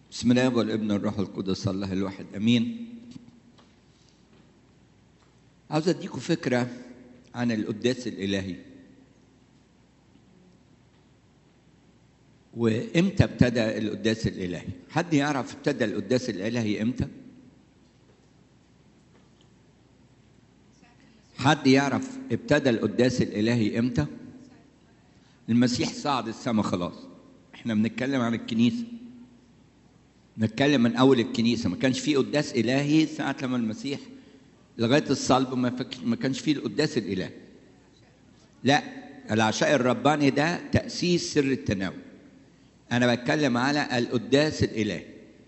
بسم الله والابن والروح القدس الله الواحد امين عاوز اديكم فكره عن القداس الالهي وامتى ابتدى القداس الالهي حد يعرف ابتدى القداس الالهي امتى حد يعرف ابتدى القداس الالهي امتى المسيح صعد السماء خلاص احنا بنتكلم عن الكنيسه نتكلم من اول الكنيسه ما كانش في قداس الهي ساعه لما المسيح لغايه الصلب ما, فك... ما كانش في القداس الالهي لا العشاء الرباني ده تاسيس سر التناول انا بتكلم على القداس الالهي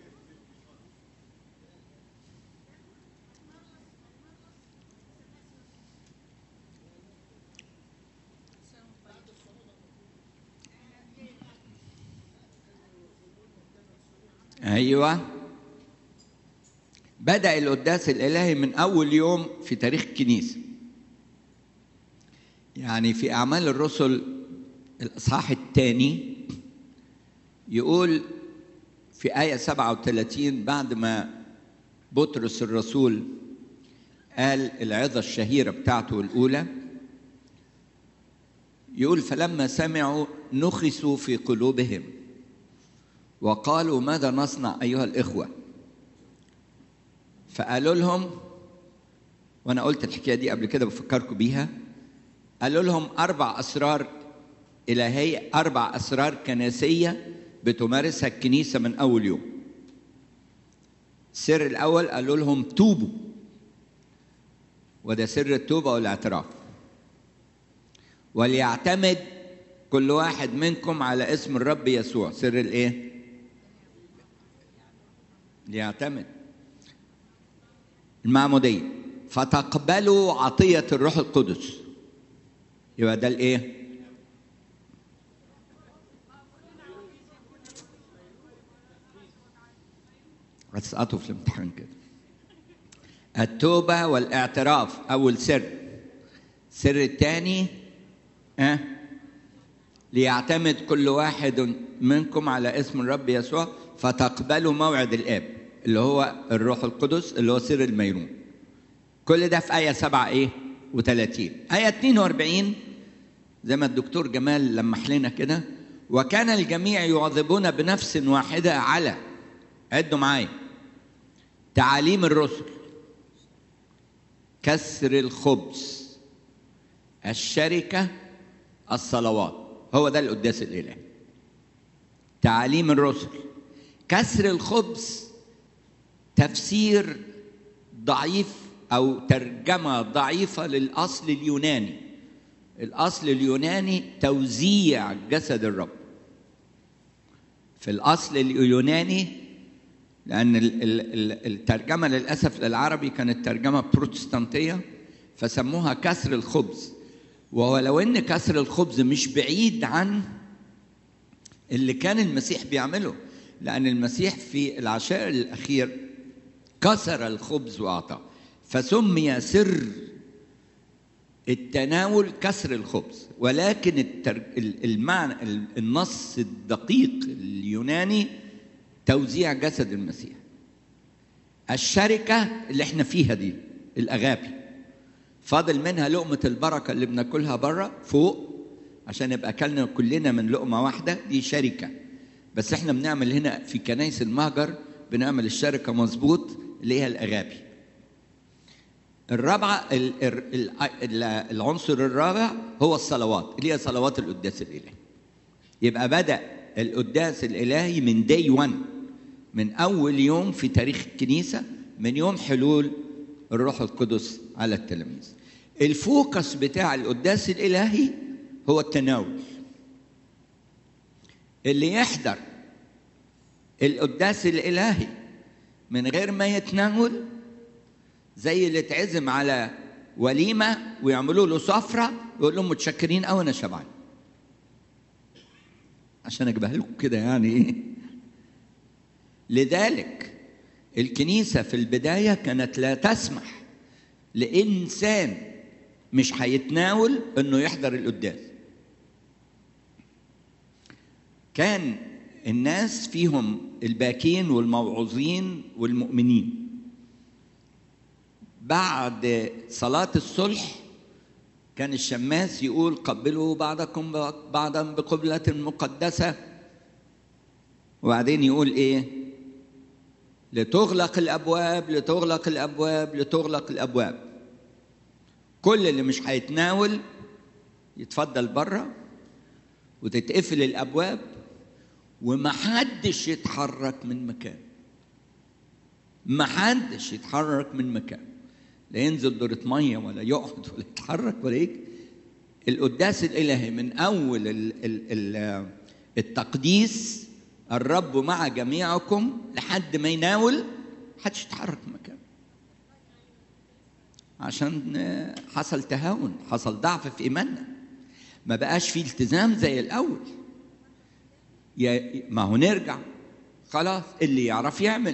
ايوه بدا القداس الالهي من اول يوم في تاريخ الكنيسه يعني في اعمال الرسل الاصحاح الثاني يقول في ايه 37 بعد ما بطرس الرسول قال العظه الشهيره بتاعته الاولى يقول فلما سمعوا نخسوا في قلوبهم وقالوا ماذا نصنع ايها الاخوه فقالوا لهم وانا قلت الحكايه دي قبل كده بفكركم بيها قالوا لهم اربع اسرار الهيه اربع اسرار كنسيه بتمارسها الكنيسه من اول يوم السر الاول قالوا لهم توبوا وده سر التوبه والاعتراف وليعتمد كل واحد منكم على اسم الرب يسوع سر الايه ليعتمد المعمودية فتقبلوا عطية الروح القدس يبقى ده الايه هتسقطوا في الامتحان كده التوبة والاعتراف أول سر السر الثاني أه؟ ليعتمد كل واحد منكم على اسم الرب يسوع فتقبلوا موعد الآب اللي هو الروح القدس اللي هو سر الميرون كل ده في آية 7 إيه و30 آية 42 زي ما الدكتور جمال لمح لنا كده وكان الجميع يواظبون بنفس واحدة على عدوا معايا تعاليم الرسل كسر الخبز الشركة الصلوات هو ده القداس الإلهي تعاليم الرسل كسر الخبز تفسير ضعيف او ترجمه ضعيفه للاصل اليوناني الاصل اليوناني توزيع جسد الرب في الاصل اليوناني لان الترجمه للاسف للعربي كانت ترجمه بروتستانتيه فسموها كسر الخبز ولو ان كسر الخبز مش بعيد عن اللي كان المسيح بيعمله لان المسيح في العشاء الاخير كسر الخبز واعطاه فسمي سر التناول كسر الخبز ولكن التر... المعنى النص الدقيق اليوناني توزيع جسد المسيح الشركة اللي احنا فيها دي الأغابي فاضل منها لقمة البركة اللي بناكلها بره فوق عشان يبقى أكلنا كلنا من لقمة واحدة دي شركة بس احنا بنعمل هنا في كنايس المهجر بنعمل الشركة مظبوط اللي هي الأغابي الرابعة العنصر الرابع هو الصلوات اللي هي صلوات القداس الإلهي يبقى بدأ القداس الإلهي من دي 1 من أول يوم في تاريخ الكنيسة من يوم حلول الروح القدس على التلاميذ الفوكس بتاع القداس الإلهي هو التناول اللي يحضر القداس الإلهي من غير ما يتناول زي اللي اتعزم على وليمه ويعملوا له سفره ويقول لهم متشكرين قوي انا شبعان عشان اجيبها لكم كده يعني ايه لذلك الكنيسه في البدايه كانت لا تسمح لانسان مش هيتناول انه يحضر القداس كان الناس فيهم الباكين والموعوظين والمؤمنين بعد صلاة الصلح كان الشماس يقول قبلوا بعضكم بعضا بقبلة مقدسة وبعدين يقول ايه لتغلق الابواب لتغلق الابواب لتغلق الابواب كل اللي مش هيتناول يتفضل بره وتتقفل الابواب ومحدش يتحرك من مكان محدش يتحرك من مكان لا ينزل دورة مية ولا يقعد ولا يتحرك ولا يجي القداس الإلهي من أول ال ال ال التقديس الرب مع جميعكم لحد ما يناول محدش يتحرك من مكان عشان حصل تهاون حصل ضعف في إيماننا ما بقاش في التزام زي الأول يا ما هو نرجع خلاص اللي يعرف يعمل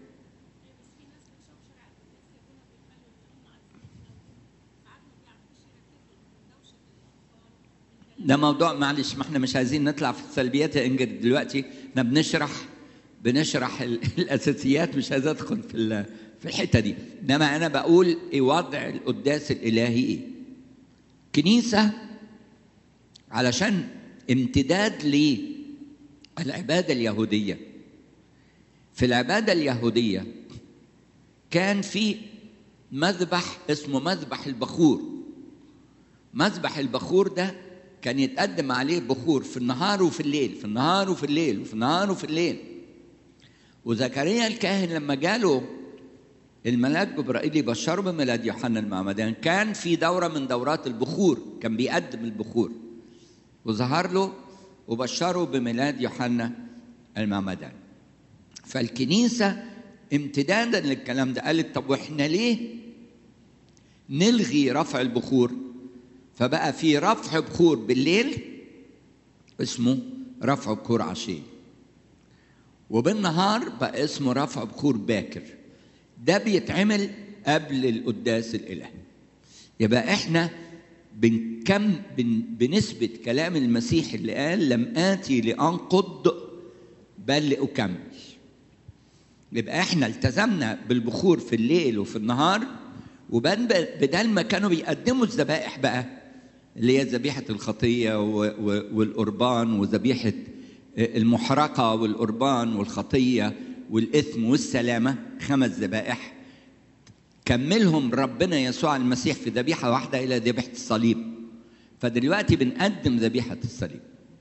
ده موضوع معلش ما احنا مش عايزين نطلع في السلبيات يا انجد دلوقتي احنا بنشرح بنشرح الاساسيات مش عايز ادخل في في الحته دي انما انا بقول ايه وضع القداس الالهي ايه كنيسه علشان امتداد للعباده اليهوديه في العباده اليهوديه كان في مذبح اسمه مذبح البخور مذبح البخور ده كان يتقدم عليه بخور في النهار وفي الليل في النهار وفي الليل وفي النهار وفي الليل وزكريا الكاهن لما جاله الملاك جبرائيل يبشره بميلاد يوحنا المعمدان كان في دورة من دورات البخور كان بيقدم البخور وظهر له وبشره بميلاد يوحنا المعمدان فالكنيسة امتدادا للكلام ده قالت طب واحنا ليه نلغي رفع البخور فبقى في رفع بخور بالليل اسمه رفع بخور عشية وبالنهار بقى اسمه رفع بخور باكر ده بيتعمل قبل القداس الإلهي يبقى احنا بنكم بن بنثبت كلام المسيح اللي قال لم آتي لأنقض بل لأكمل يبقى احنا التزمنا بالبخور في الليل وفي النهار وبدل ما كانوا بيقدموا الذبائح بقى اللي هي ذبيحة الخطية والقربان وذبيحة المحرقة والقربان والخطية والإثم والسلامة خمس ذبائح كملهم ربنا يسوع المسيح في ذبيحة واحدة إلى ذبيحة الصليب فدلوقتي بنقدم ذبيحة الصليب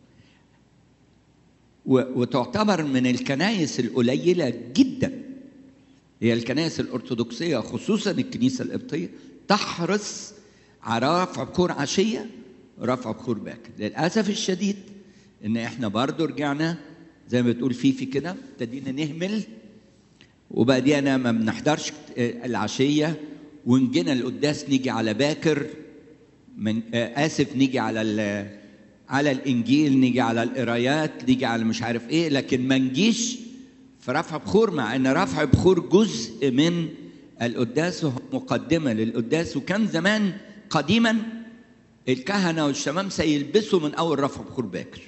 وتعتبر من الكنائس القليلة جدا هي الكنائس الأرثوذكسية خصوصا الكنيسة القبطية تحرص على رفع بخور عشية ورفع بخور باكر للأسف الشديد إن إحنا برضو رجعنا زي ما بتقول فيفي كده ابتدينا نهمل وبعدين ما بنحضرش العشية ونجينا القداس نيجي على باكر من آسف نيجي على على الإنجيل نيجي على القرايات نيجي على مش عارف إيه لكن ما نجيش في رفع بخور مع ان رفع بخور جزء من القداس وهو مقدمه للقداس وكان زمان قديما الكهنه والشمامسه يلبسوا من اول رفع بخور باكر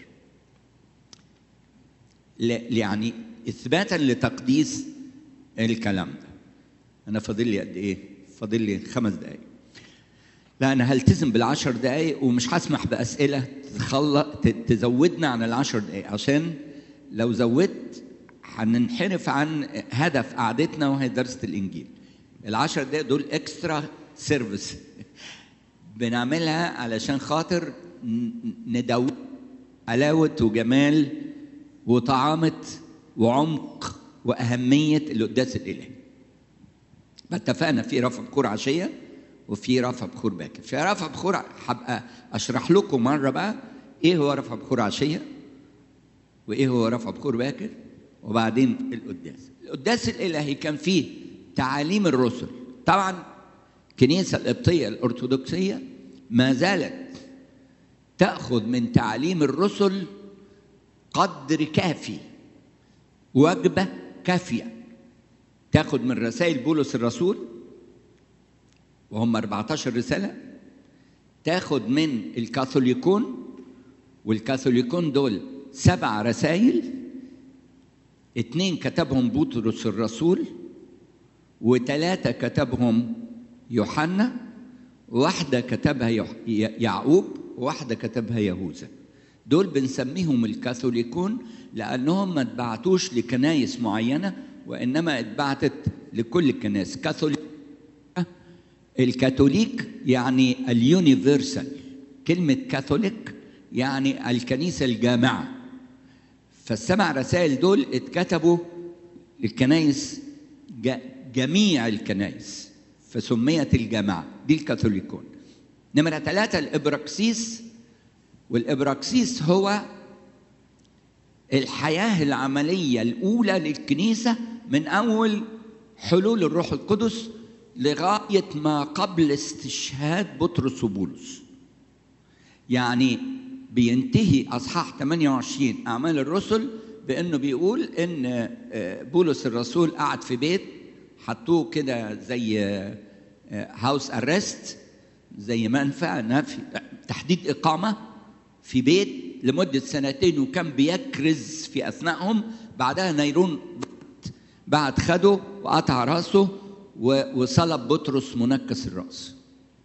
يعني اثباتا لتقديس الكلام ده انا فاضل لي قد ايه فاضل لي خمس دقائق لا انا هلتزم بالعشر دقائق ومش هسمح باسئله تخلق تزودنا عن العشر دقائق عشان لو زودت هننحرف عن هدف قعدتنا وهي دراسة الإنجيل العشر دقايق دول اكسترا سيرفيس بنعملها علشان خاطر ندو حلاوة وجمال وطعامة وعمق وأهمية القداس الإلهي اتفقنا في رفع بخور عشية وفي رفع بخور باكر في رفع بخور هبقى أشرح لكم مرة بقى إيه هو رفع بخور عشية وإيه هو رفع بخور باكر وبعدين القداس القداس الالهي كان فيه تعاليم الرسل طبعا الكنيسه القبطيه الارثوذكسيه ما زالت تاخذ من تعاليم الرسل قدر كافي وجبه كافيه تاخذ من رسائل بولس الرسول وهم 14 رساله تاخذ من الكاثوليكون والكاثوليكون دول سبع رسائل اتنين كتبهم بطرس الرسول وتلاتة كتبهم يوحنا واحدة كتبها يح- يعقوب وواحدة كتبها يهوذا دول بنسميهم الكاثوليكون لأنهم ما اتبعتوش لكنايس معينة وإنما اتبعتت لكل الكنائس كاثوليك الكاثوليك يعني اليونيفرسال كلمة كاثوليك يعني الكنيسة الجامعة فالسبع رسائل دول اتكتبوا للكنائس ج- جميع الكنائس فسميت الجامعة دي الكاثوليكون نمرة ثلاثة الإبراكسيس والإبراكسيس هو الحياة العملية الأولى للكنيسة من أول حلول الروح القدس لغاية ما قبل استشهاد بطرس وبولس يعني بينتهي أصحاح 28 أعمال الرسل بأنه بيقول إن آه، بولس الرسول قعد في بيت حطوه كده زي هاوس أرست زي منفى نفي تحديد إقامة في بيت لمدة سنتين وكان بيكرز في أثناءهم بعدها نيرون بعد خده وقطع راسه و- وصلب بطرس منكس الرأس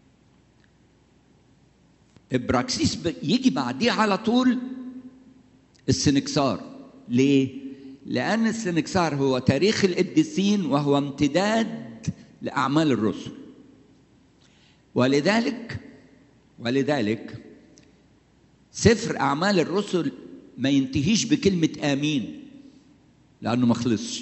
إبراكسيس ب- يجي بعديه على طول السنكسار ليه؟ لأن السنكسار هو تاريخ القديسين وهو امتداد لأعمال الرسل ولذلك ولذلك سفر أعمال الرسل ما ينتهيش بكلمة آمين لأنه ما خلصش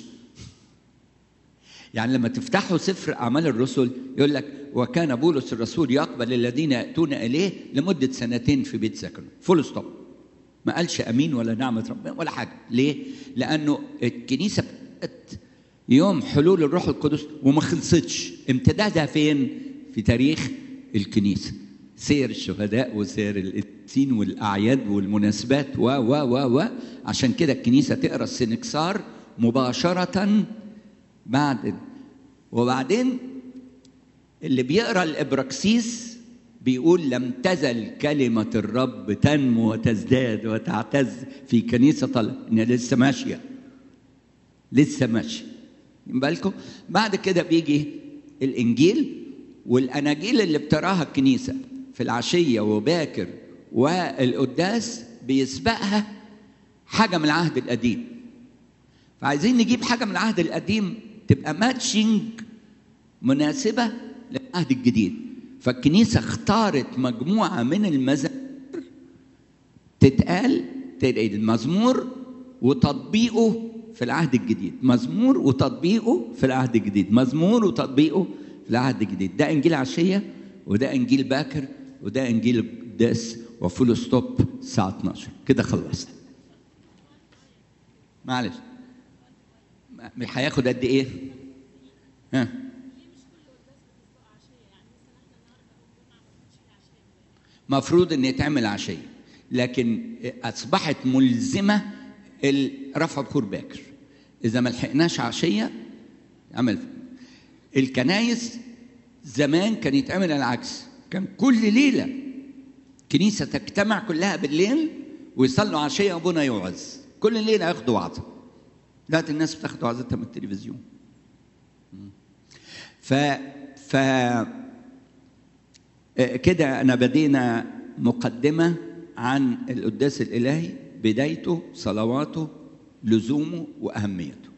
يعني لما تفتحوا سفر أعمال الرسل يقول لك وكان بولس الرسول يقبل الذين يأتون إليه لمدة سنتين في بيت سكنه فول ستوب ما قالش أمين ولا نعمة ربنا ولا حاجة ليه؟ لأنه الكنيسة بدأت يوم حلول الروح القدس وما خلصتش امتدادها فين؟ في تاريخ الكنيسة سير الشهداء وسير القديسين والأعياد والمناسبات و و و و عشان كده الكنيسة تقرا السنكسار مباشرة بعد وبعدين اللي بيقرا الابراكسيس بيقول لم تزل كلمة الرب تنمو وتزداد وتعتز في كنيسة الله إنها لسه ماشية لسه ماشية واخدين بالكم بعد كده بيجي الإنجيل والأناجيل اللي بتراها الكنيسة في العشية وباكر والقداس بيسبقها حاجة من العهد القديم فعايزين نجيب حاجة من العهد القديم تبقى ماتشنج مناسبة للعهد الجديد فالكنيسة اختارت مجموعة من المزامير تتقال تلاقي المزمور وتطبيقه في العهد الجديد مزمور وتطبيقه في العهد الجديد مزمور وتطبيقه في العهد الجديد ده انجيل عشيه وده انجيل باكر وده انجيل القداس وفول ستوب الساعه 12 كده خلصنا معلش ما- هياخد قد ايه ها مفروض ان يتعمل عشيه لكن اصبحت ملزمه ال- رفع بخور باكر اذا ما لحقناش عشيه عمل الكنايس زمان كان يتعمل العكس كان كل ليله كنيسه تجتمع كلها بالليل ويصلوا عشيه وابونا يوعظ كل ليله ياخدوا وعظه دلوقتي الناس بتاخد وعظتها من التلفزيون ف ف كده أنا بدينا مقدمة عن القداس الإلهي بدايته صلواته لزومه وأهميته